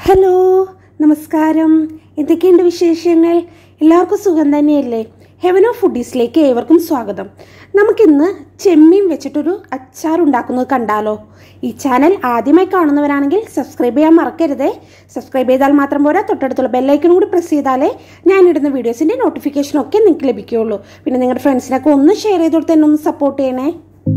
hello നമസ്കാരം എന്തൊക്കെയുണ്ട് വിശേഷങ്ങൾ എല്ലാവർക്കും സുഖം തന്നെയല്ലേ ഹെവൻ ഓഫ് ഫുഡീസിലേക്ക് ഏവർക്കും സ്വാഗതം നമുക്കിന്ന് ചെമ്മീൻ വെച്ചിട്ടൊരു അച്ചാർ ഉണ്ടാക്കുന്നത് കണ്ടാലോ ഈ ചാനൽ ആദ്യമായി കാണുന്നവരാണെങ്കിൽ സബ്സ്ക്രൈബ് ചെയ്യാൻ മറക്കരുതേ സബ്സ്ക്രൈബ് ചെയ്താൽ മാത്രം പോരാ തൊട്ടടുത്തുള്ള ബെല്ലൈക്കൺ കൂടി പ്രസ് ചെയ്താലേ ഞാനിടുന്ന വീഡിയോസിൻ്റെ നോട്ടിഫിക്കേഷനൊക്കെ നിങ്ങൾക്ക് ലഭിക്കുകയുള്ളൂ പിന്നെ നിങ്ങളുടെ ഫ്രണ്ട്സിനൊക്കെ ഒന്ന് ഷെയർ ചെയ്ത് കൊടുത്ത് എന്നെ ഒന്ന് സപ്പോർട്ട് ചെയ്യണേ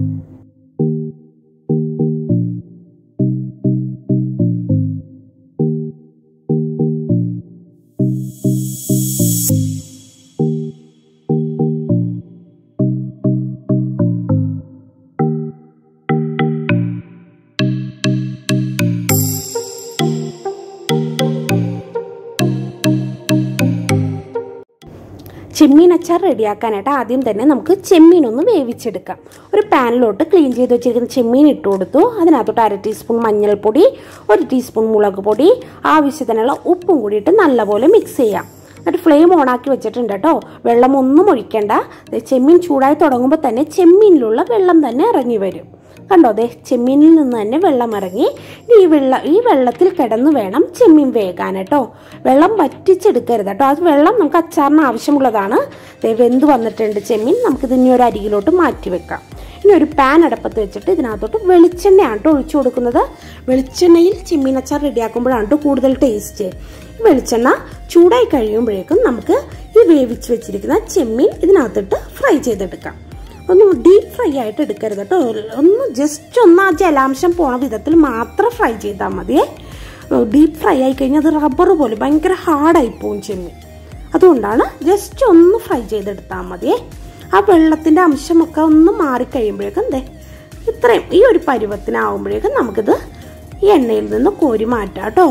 ചെമ്മീൻ അച്ചാർ റെഡിയാക്കാനായിട്ട് ആദ്യം തന്നെ നമുക്ക് ചെമ്മീൻ ഒന്ന് വേവിച്ചെടുക്കാം ഒരു പാനിലോട്ട് ക്ലീൻ ചെയ്ത് വെച്ചിരിക്കുന്ന ചെമ്മീൻ ഇട്ട് കൊടുത്തു അതിനകത്തോട്ട് അര ടീസ്പൂൺ മഞ്ഞൾപ്പൊടി ഒരു ടീസ്പൂൺ മുളക് പൊടി ആവശ്യത്തിനുള്ള ഉപ്പും കൂടിയിട്ട് നല്ലപോലെ മിക്സ് ചെയ്യാം എന്നിട്ട് ഫ്ലെയിം ഓണാക്കി വെച്ചിട്ടുണ്ട് കേട്ടോ വെള്ളം ഒന്നും ഒഴിക്കണ്ട ചെമ്മീൻ ചൂടായി തുടങ്ങുമ്പോൾ തന്നെ ചെമ്മീനിലുള്ള വെള്ളം തന്നെ ഇറങ്ങി വരും കണ്ടോ ദേ ചെമ്മീനിൽ നിന്ന് തന്നെ വെള്ളം ഇറങ്ങി ഈ വെള്ളം ഈ വെള്ളത്തിൽ കിടന്ന് വേണം ചെമ്മീൻ വേകാൻ കേട്ടോ വെള്ളം വറ്റിച്ചെടുക്കരുത് കേട്ടോ അത് വെള്ളം നമുക്ക് അച്ചാറിന് ആവശ്യമുള്ളതാണ് ദേ വെന്ത് വന്നിട്ടുണ്ട് ചെമ്മീൻ നമുക്കിത് ഇനി ഒരു അരികിലോട്ട് മാറ്റി വെക്കാം ഇനി ഒരു പാൻ അടപ്പത്ത് വെച്ചിട്ട് ഇതിനകത്തോട്ട് വെളിച്ചെണ്ണയാണ് കേട്ടോ ഒഴിച്ചു കൊടുക്കുന്നത് വെളിച്ചെണ്ണയിൽ ചെമ്മീൻ അച്ചാർ റെഡിയാക്കുമ്പോഴാണ് കേട്ടോ കൂടുതൽ ടേസ്റ്റ് വെളിച്ചെണ്ണ ചൂടായി കഴിയുമ്പോഴേക്കും നമുക്ക് ഈ വേവിച്ച് വെച്ചിരിക്കുന്ന ചെമ്മീൻ ഇതിനകത്തിട്ട് ഫ്രൈ ചെയ്തെടുക്കാം ഒന്ന് ഡീപ്പ് ഫ്രൈ ആയിട്ട് എടുക്കരുത് കേട്ടോ ഒന്ന് ജസ്റ്റ് ഒന്ന് ആ ജലാംശം പോണ വിധത്തിൽ മാത്രം ഫ്രൈ ചെയ്താൽ മതിയേ ഡീപ്പ് ഫ്രൈ ആയി കഴിഞ്ഞാൽ അത് റബ്ബർ പോലെ ഭയങ്കര ഹാർഡായി പോവും ചെമ്മീൻ അതുകൊണ്ടാണ് ജസ്റ്റ് ഒന്ന് ഫ്രൈ ചെയ്തെടുത്താൽ മതിയേ ആ വെള്ളത്തിൻ്റെ അംശമൊക്കെ ഒന്ന് മാറിക്കഴിയുമ്പോഴേക്കും എന്തേ ഇത്രയും ഈ ഒരു പരുവത്തിനാവുമ്പോഴേക്കും നമുക്കിത് ഈ എണ്ണയിൽ നിന്ന് കോരി മാറ്റാം കേട്ടോ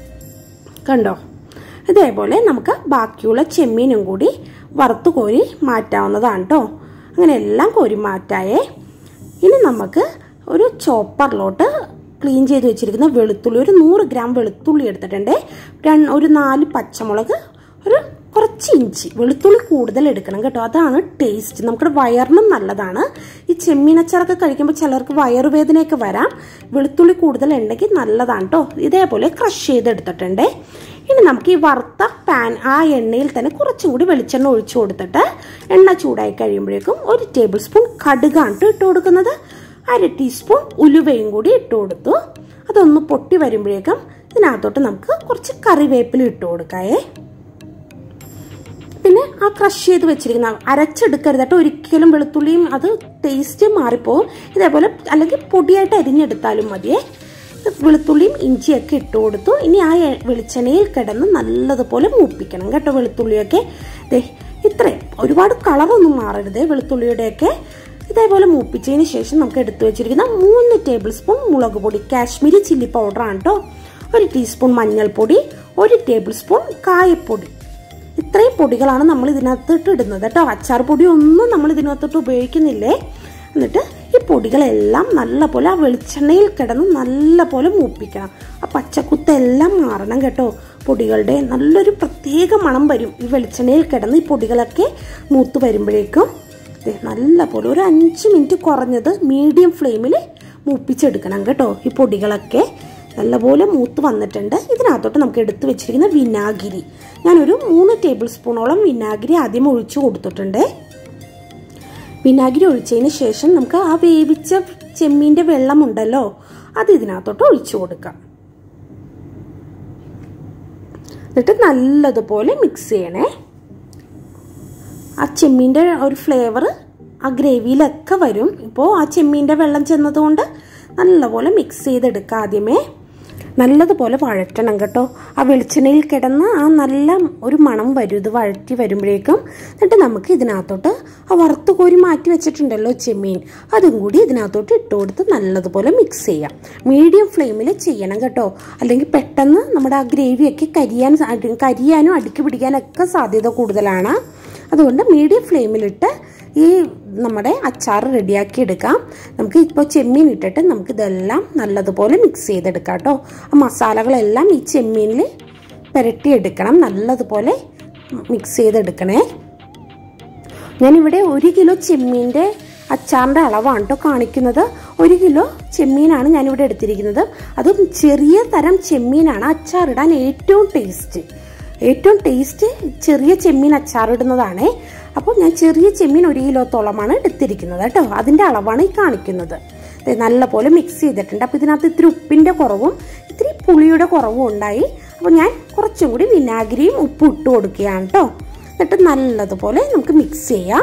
കണ്ടോ ഇതേപോലെ നമുക്ക് ബാക്കിയുള്ള ചെമ്മീനും കൂടി വറുത്ത് കോരി മാറ്റാവുന്നതാണ് കേട്ടോ അങ്ങനെ എല്ലാം കോരി മാറ്റായേ ഇനി നമുക്ക് ഒരു ചോപ്പറിലോട്ട് ക്ലീൻ ചെയ്ത് വെച്ചിരിക്കുന്ന വെളുത്തുള്ളി ഒരു നൂറ് ഗ്രാം വെളുത്തുള്ളി എടുത്തിട്ടുണ്ട് ഒരു നാല് പച്ചമുളക് ഒരു കുറച്ച് ഇഞ്ചി വെളുത്തുള്ളി കൂടുതൽ എടുക്കണം കേട്ടോ അതാണ് ടേസ്റ്റ് നമ്മുടെ വയറിനും നല്ലതാണ് ഈ ചെമ്മീനച്ചാറൊക്കെ കഴിക്കുമ്പോൾ ചിലർക്ക് വയറുവേദനയൊക്കെ വരാം വെളുത്തുള്ളി കൂടുതൽ ഉണ്ടെങ്കിൽ നല്ലതാണ് കേട്ടോ ഇതേപോലെ ക്രഷ് ചെയ്തെടുത്തിട്ടുണ്ട് ഇനി നമുക്ക് ഈ വറുത്ത പാൻ ആ എണ്ണയിൽ തന്നെ കുറച്ചും കൂടി വെളിച്ചെണ്ണ ഒഴിച്ചു കൊടുത്തിട്ട് എണ്ണ ചൂടായി കഴിയുമ്പോഴേക്കും ഒരു ടേബിൾ സ്പൂൺ കടുകാണ് ഇട്ട് കൊടുക്കുന്നത് അര ടീസ്പൂൺ ഉലുവയും കൂടി ഇട്ട് കൊടുത്തു അതൊന്ന് പൊട്ടി വരുമ്പോഴേക്കും ഇതിനകത്തോട്ട് നമുക്ക് കുറച്ച് കറിവേപ്പില ഇട്ട് കൊടുക്കായേ പിന്നെ ആ ക്രഷ് ചെയ്ത് വെച്ചിരിക്കുന്ന അരച്ചെടുക്കരുത് കേട്ടോ ഒരിക്കലും വെളുത്തുള്ളിയും അത് ടേസ്റ്റ് മാറിപ്പോവും ഇതേപോലെ അല്ലെങ്കിൽ പൊടിയായിട്ട് അരിഞ്ഞെടുത്താലും മതിയേ വെളുത്തുള്ളിയും ഇഞ്ചിയൊക്കെ ഇട്ട് കൊടുത്തു ഇനി ആ വെളിച്ചെണ്ണയിൽ കിടന്ന് നല്ലതുപോലെ മൂപ്പിക്കണം കേട്ടോ വെളുത്തുള്ളിയൊക്കെ ദേ ഇത്രയും ഒരുപാട് കളറൊന്നും മാറരുതേ വെളുത്തുള്ളിയുടെയൊക്കെ ഇതേപോലെ മൂപ്പിച്ചതിന് ശേഷം നമുക്ക് എടുത്തു വെച്ചിരിക്കുന്ന മൂന്ന് ടേബിൾ സ്പൂൺ മുളക് പൊടി കാശ്മീരി ചില്ലി പൗഡറാണ് കേട്ടോ ഒരു ടീസ്പൂൺ മഞ്ഞൾപ്പൊടി ഒരു ടേബിൾ സ്പൂൺ കായപ്പൊടി ഇത്രയും പൊടികളാണ് നമ്മൾ ഇതിനകത്തിട്ട് ഇടുന്നത് കേട്ടോ അച്ചാർ പൊടി ഒന്നും നമ്മൾ ഇതിനകത്തിട്ട് ഉപയോഗിക്കുന്നില്ലേ എന്നിട്ട് ഈ പൊടികളെല്ലാം നല്ലപോലെ ആ വെളിച്ചെണ്ണയിൽ കിടന്ന് നല്ലപോലെ മൂപ്പിക്കണം ആ പച്ചക്കുത്തെല്ലാം മാറണം കേട്ടോ പൊടികളുടെ നല്ലൊരു പ്രത്യേക മണം വരും ഈ വെളിച്ചെണ്ണയിൽ കിടന്ന് ഈ പൊടികളൊക്കെ മൂത്ത് വരുമ്പോഴേക്കും നല്ലപോലെ ഒരു അഞ്ച് മിനിറ്റ് കുറഞ്ഞത് മീഡിയം ഫ്ലെയിമിൽ മൂപ്പിച്ചെടുക്കണം കേട്ടോ ഈ പൊടികളൊക്കെ നല്ലപോലെ മൂത്ത് വന്നിട്ടുണ്ട് ഇതിനകത്തോട്ട് നമുക്ക് എടുത്തു വെച്ചിരിക്കുന്ന വിനാഗിരി ഞാനൊരു മൂന്ന് ടേബിൾ സ്പൂണോളം വിനാഗിരി ആദ്യം ഒഴിച്ചു കൊടുത്തിട്ടുണ്ട് വിനാഗിരി ഒഴിച്ചതിന് ശേഷം നമുക്ക് ആ വേവിച്ച ചെമ്മീൻ്റെ വെള്ളമുണ്ടല്ലോ അത് ഇതിനകത്തോട്ട് ഒഴിച്ചു കൊടുക്കാം എന്നിട്ട് നല്ലതുപോലെ മിക്സ് ചെയ്യണേ ആ ചെമ്മീൻ്റെ ഒരു ഫ്ലേവർ ആ ഗ്രേവിയിലൊക്കെ വരും ഇപ്പോൾ ആ ചെമ്മീൻ്റെ വെള്ളം ചെന്നതുകൊണ്ട് നല്ലപോലെ മിക്സ് ചെയ്തെടുക്കുക ആദ്യമേ നല്ലതുപോലെ വഴറ്റണം കേട്ടോ ആ വെളിച്ചെണ്ണയിൽ കിടന്ന് ആ നല്ല ഒരു മണം വരും ഇത് വഴറ്റി വരുമ്പോഴേക്കും എന്നിട്ട് നമുക്ക് ഇതിനകത്തോട്ട് ആ വറുത്ത് കോരി മാറ്റി വെച്ചിട്ടുണ്ടല്ലോ ചെമ്മീൻ അതും കൂടി ഇതിനകത്തോട്ട് ഇട്ട് കൊടുത്ത് നല്ലതുപോലെ മിക്സ് ചെയ്യാം മീഡിയം ഫ്ലെയിമിൽ ചെയ്യണം കേട്ടോ അല്ലെങ്കിൽ പെട്ടെന്ന് നമ്മുടെ ആ ഗ്രേവിയൊക്കെ കരിയാൻ കരിയാനും അടുക്കി പിടിക്കാനൊക്കെ സാധ്യത കൂടുതലാണ് അതുകൊണ്ട് മീഡിയം ഫ്ലെയിമിലിട്ട് ഈ നമ്മുടെ അച്ചാർ റെഡിയാക്കി എടുക്കാം നമുക്ക് ഇപ്പോൾ ചെമ്മീൻ ഇട്ടിട്ട് നമുക്ക് ഇതെല്ലാം നല്ലതുപോലെ മിക്സ് ചെയ്തെടുക്കാം കേട്ടോ ആ മസാലകളെല്ലാം ഈ ചെമ്മീനിൽ പുരട്ടിയെടുക്കണം നല്ലതുപോലെ മിക്സ് ചെയ്തെടുക്കണേ ഞാനിവിടെ ഒരു കിലോ ചെമ്മീൻ്റെ അച്ചാറിൻ്റെ അളവാണ് കേട്ടോ കാണിക്കുന്നത് ഒരു കിലോ ചെമ്മീനാണ് ഞാനിവിടെ എടുത്തിരിക്കുന്നത് അതും ചെറിയ തരം ചെമ്മീനാണ് അച്ചാറിടാൻ ഏറ്റവും ടേസ്റ്റ് ഏറ്റവും ടേസ്റ്റ് ചെറിയ ചെമ്മീൻ അച്ചാറിടുന്നതാണ് അപ്പോൾ ഞാൻ ചെറിയ ചെമ്മീൻ ഒരു കിലോത്തോളമാണ് എടുത്തിരിക്കുന്നത് കേട്ടോ അതിൻ്റെ അളവാണ് ഈ കാണിക്കുന്നത് ദേ നല്ലപോലെ മിക്സ് ചെയ്തിട്ടുണ്ട് അപ്പോൾ ഇതിനകത്ത് ഇത്തിരി ഉപ്പിൻ്റെ കുറവും ഇത്തിരി പുളിയുടെ കുറവും ഉണ്ടായി അപ്പോൾ ഞാൻ കുറച്ചും കൂടി വിനാഗിരിയും ഉപ്പും ഇട്ട് കൊടുക്കുകയാണ് കേട്ടോ എന്നിട്ട് നല്ലതുപോലെ നമുക്ക് മിക്സ് ചെയ്യാം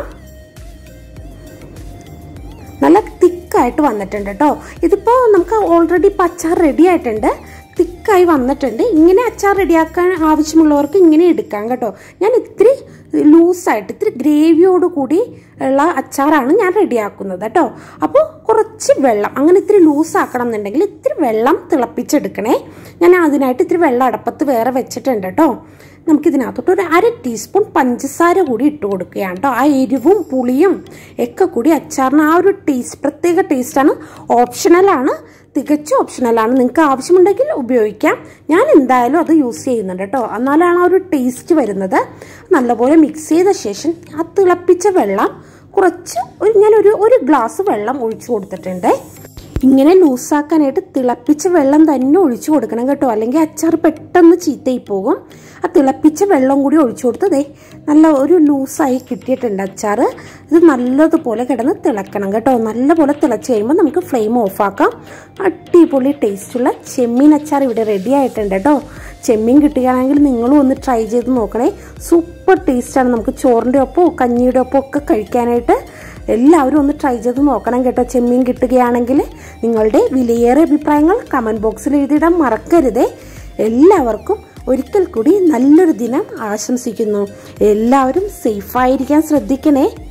നല്ല തിക്കായിട്ട് വന്നിട്ടുണ്ട് കേട്ടോ ഇതിപ്പോൾ നമുക്ക് ഓൾറെഡി ഇപ്പോൾ അച്ചാർ റെഡി ആയിട്ടുണ്ട് തിക്കായി വന്നിട്ടുണ്ട് ഇങ്ങനെ അച്ചാർ റെഡിയാക്കാൻ ആവശ്യമുള്ളവർക്ക് ഇങ്ങനെ എടുക്കാം കേട്ടോ ഞാൻ ഇത്തിരി ലൂസായിട്ട് ഇത്തിരി ഗ്രേവിയോട് കൂടി ഉള്ള അച്ചാറാണ് ഞാൻ റെഡിയാക്കുന്നത് കേട്ടോ അപ്പോൾ കുറച്ച് വെള്ളം അങ്ങനെ ഇത്തിരി ലൂസ് ആക്കണം എന്നുണ്ടെങ്കിൽ ഇത്തിരി വെള്ളം തിളപ്പിച്ചെടുക്കണേ ഞാൻ അതിനായിട്ട് ഇത്തിരി വെള്ളം അടപ്പത്ത് വേറെ വെച്ചിട്ടുണ്ട് കേട്ടോ നമുക്കിതിനകത്തോട്ട് ഒരു അര ടീസ്പൂൺ പഞ്ചസാര കൂടി ഇട്ട് കൊടുക്കുകയാണ് കേട്ടോ ആ എരിവും പുളിയും ഒക്കെ കൂടി അച്ചാറിന് ആ ഒരു ടേസ്റ്റ് പ്രത്യേക ടേസ്റ്റാണ് ഓപ്ഷണലാണ് തികച്ചും ഓപ്ഷണലാണ് നിങ്ങൾക്ക് ആവശ്യമുണ്ടെങ്കിൽ ഉപയോഗിക്കാം ഞാൻ എന്തായാലും അത് യൂസ് ചെയ്യുന്നുണ്ട് കേട്ടോ എന്നാലാണ് ആ ഒരു ടേസ്റ്റ് വരുന്നത് നല്ലപോലെ മിക്സ് ചെയ്ത ശേഷം ആ തിളപ്പിച്ച വെള്ളം കുറച്ച് ഒരു ഞാനൊരു ഒരു ഗ്ലാസ് വെള്ളം ഒഴിച്ചു കൊടുത്തിട്ടുണ്ട് ഇങ്ങനെ ലൂസാക്കാനായിട്ട് തിളപ്പിച്ച വെള്ളം തന്നെ ഒഴിച്ചു കൊടുക്കണം കേട്ടോ അല്ലെങ്കിൽ അച്ചാർ പെട്ടെന്ന് ചീത്തയായി പോകും ആ തിളപ്പിച്ച വെള്ളം കൂടി ഒഴിച്ചു കൊടുത്ത് ദേ നല്ല ഒരു ലൂസായി കിട്ടിയിട്ടുണ്ട് അച്ചാർ ഇത് നല്ലതുപോലെ കിടന്ന് തിളക്കണം കേട്ടോ നല്ലപോലെ തിളച്ച് കഴിയുമ്പോൾ നമുക്ക് ഫ്ലെയിം ഓഫാക്കാം അടിപൊളി ടേസ്റ്റുള്ള ചെമ്മീൻ അച്ചാർ ഇവിടെ റെഡി ആയിട്ടുണ്ട് കേട്ടോ ചെമ്മീൻ കിട്ടുകയാണെങ്കിൽ നിങ്ങളും ഒന്ന് ട്രൈ ചെയ്ത് നോക്കണേ സൂപ്പർ ടേസ്റ്റാണ് നമുക്ക് ചോറിൻ്റെ ഒപ്പമോ കഞ്ഞിയുടെ ഒപ്പം ഒക്കെ കഴിക്കാനായിട്ട് എല്ലാവരും ഒന്ന് ട്രൈ ചെയ്ത് നോക്കണം കേട്ടോ ചെമ്മീൻ കിട്ടുകയാണെങ്കിൽ നിങ്ങളുടെ വിലയേറിയ അഭിപ്രായങ്ങൾ കമൻറ്റ് ബോക്സിൽ എഴുതിയിടാൻ മറക്കരുതേ എല്ലാവർക്കും ഒരിക്കൽ കൂടി നല്ലൊരു ദിനം ആശംസിക്കുന്നു എല്ലാവരും സേഫായിരിക്കാൻ ശ്രദ്ധിക്കണേ